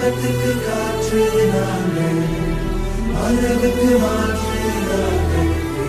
வெப்பத்துக்கு காற்று நாங்கள் மரபுக்கு மாற்று நாங்கள்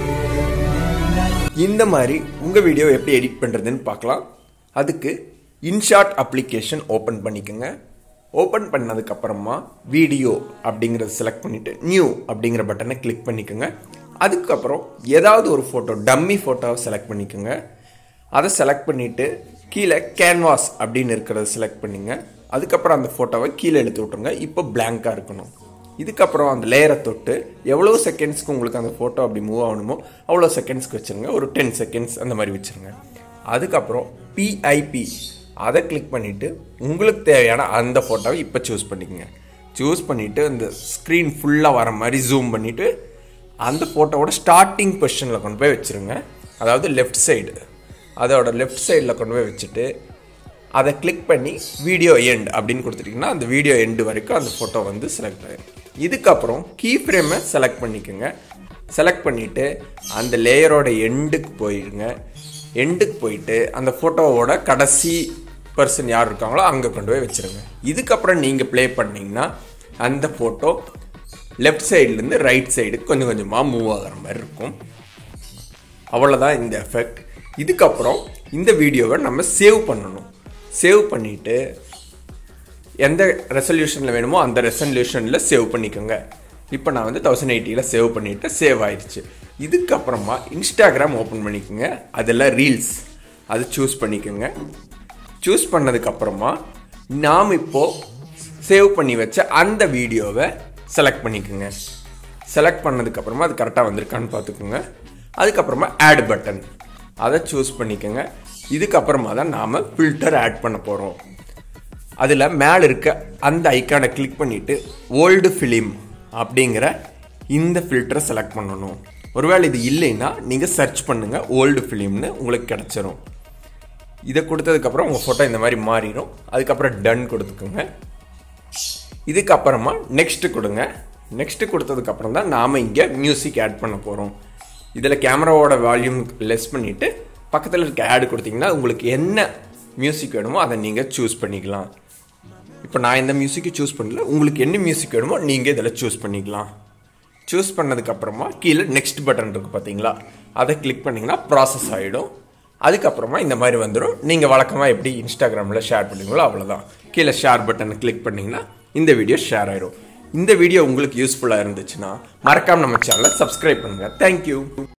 இந்த மாதிரி உங்கள் வீடியோ எப்படி எடிட் பண்ணுறதுன்னு பார்க்கலாம் அதுக்கு இன்ஷாட் அப்ளிகேஷன் ஓப்பன் பண்ணிக்கோங்க ஓப்பன் பண்ணதுக்கப்புறமா வீடியோ அப்படிங்கிறத செலக்ட் பண்ணிவிட்டு நியூ அப்படிங்கிற பட்டனை கிளிக் பண்ணிக்கோங்க அதுக்கப்புறம் ஏதாவது ஒரு ஃபோட்டோ டம்மி ஃபோட்டோவை செலக்ட் பண்ணிக்கோங்க அதை செலக்ட் பண்ணிவிட்டு கீழே கேன்வாஸ் அப்படின்னு இருக்கிறத செலக்ட் பண்ணிங்க அதுக்கப்புறம் அந்த ஃபோட்டோவை கீழே எடுத்து விட்ருங்க இப்போ blank-ஆ இருக்கணும் இதுக்கப்புறம் அந்த லேயரை தொட்டு எவ்வளோ செகண்ட்ஸ்க்கு உங்களுக்கு அந்த ஃபோட்டோ அப்படி மூவ் ஆகணுமோ அவ்வளோ செகண்ட்ஸ்க்கு வச்சுருங்க ஒரு டென் செகண்ட்ஸ் அந்த மாதிரி வச்சுருங்க அதுக்கப்புறம் பிஐபி அதை கிளிக் பண்ணிவிட்டு உங்களுக்கு தேவையான அந்த ஃபோட்டோவை இப்போ சூஸ் பண்ணிக்கோங்க சூஸ் பண்ணிவிட்டு அந்த ஸ்க்ரீன் ஃபுல்லாக வர மாதிரி ஜூம் பண்ணிவிட்டு அந்த ஃபோட்டோவோட ஸ்டார்டிங் பொசிஷனில் கொண்டு போய் வச்சுருங்க அதாவது லெஃப்ட் சைடு அதோட லெஃப்ட் சைடில் கொண்டு போய் வச்சுட்டு அதை கிளிக் பண்ணி வீடியோ எண்ட் அப்படின்னு கொடுத்துட்டிங்கன்னா அந்த வீடியோ எண்டு வரைக்கும் அந்த ஃபோட்டோ வந்து செலக்ட் ஆகிடும் இதுக்கப்புறம் கீ ஃப்ரேமை செலக்ட் பண்ணிக்கோங்க செலக்ட் பண்ணிவிட்டு அந்த லேயரோட எண்டுக்கு போயிடுங்க எண்டுக்கு போயிட்டு அந்த ஃபோட்டோவோட கடைசி பர்சன் யார் இருக்காங்களோ அங்கே கொண்டு போய் வச்சுருங்க இதுக்கப்புறம் நீங்கள் ப்ளே பண்ணிங்கன்னா அந்த ஃபோட்டோ லெஃப்ட் சைட்லேருந்து ரைட் சைடு கொஞ்சம் கொஞ்சமாக மூவ் ஆகிற மாதிரி இருக்கும் அவ்வளோதான் இந்த எஃபெக்ட் இதுக்கப்புறம் இந்த வீடியோவை நம்ம சேவ் பண்ணணும் சேவ் பண்ணிவிட்டு எந்த ரெசல்யூஷனில் வேணுமோ அந்த ரெசல்யூஷனில் சேவ் பண்ணிக்கோங்க இப்போ நான் வந்து தௌசண்ட் எயிட்டியில் சேவ் பண்ணிவிட்டு சேவ் ஆயிடுச்சு இதுக்கப்புறமா இன்ஸ்டாகிராம் ஓப்பன் பண்ணிக்கோங்க அதில் ரீல்ஸ் அது சூஸ் பண்ணிக்கோங்க சூஸ் பண்ணதுக்கப்புறமா நாம் இப்போது சேவ் பண்ணி வச்ச அந்த வீடியோவை செலக்ட் பண்ணிக்கோங்க செலக்ட் பண்ணதுக்கப்புறமா அது கரெக்டாக வந்திருக்கான்னு பார்த்துக்கோங்க அதுக்கப்புறமா ஆட் பட்டன் அதை சூஸ் பண்ணிக்கோங்க இதுக்கப்புறமா தான் நாம் ஃபில்டர் ஆட் பண்ண போகிறோம் அதில் மேலே இருக்க அந்த ஐக்கானை கிளிக் பண்ணிவிட்டு ஓல்டு ஃபிலிம் அப்படிங்கிற இந்த ஃபில்டரை செலக்ட் பண்ணணும் ஒருவேளை இது இல்லைன்னா நீங்கள் சர்ச் பண்ணுங்கள் ஓல்டு ஃபிலிம்னு உங்களுக்கு கிடச்சிரும் இதை கொடுத்ததுக்கப்புறம் உங்கள் ஃபோட்டோ இந்த மாதிரி மாறிடும் அதுக்கப்புறம் டன் கொடுத்துக்கோங்க இதுக்கப்புறமா நெக்ஸ்ட் கொடுங்க நெக்ஸ்ட் கொடுத்ததுக்கப்புறம் தான் நாம் இங்கே மியூசிக் ஆட் பண்ண போகிறோம் இதில் கேமராவோட வால்யூம் லெஸ் பண்ணிவிட்டு பக்கத்தில் இருக்க ஆட் கொடுத்தீங்கன்னா உங்களுக்கு என்ன மியூசிக் வேணுமோ அதை நீங்கள் சூஸ் பண்ணிக்கலாம் இப்போ நான் இந்த மியூசிக்கை சூஸ் பண்ணல உங்களுக்கு என்ன மியூசிக் வேணுமோ நீங்கள் இதில் சூஸ் பண்ணிக்கலாம் சூஸ் பண்ணதுக்கப்புறமா கீழே நெக்ஸ்ட் பட்டன் இருக்குது பார்த்தீங்களா அதை கிளிக் பண்ணிங்கன்னா ப்ராசஸ் ஆகிடும் அதுக்கப்புறமா இந்த மாதிரி வந்துடும் நீங்கள் வழக்கமாக எப்படி இன்ஸ்டாகிராமில் ஷேர் பண்ணுவீங்களோ அவ்வளோதான் கீழே ஷேர் பட்டனை கிளிக் பண்ணிங்கன்னா இந்த வீடியோ ஷேர் ஆயிடும் இந்த வீடியோ உங்களுக்கு யூஸ்ஃபுல்லாக இருந்துச்சுன்னா மறக்காம நம்ம சேனலை சப்ஸ்கிரைப் பண்ணுங்கள் தேங்க்யூ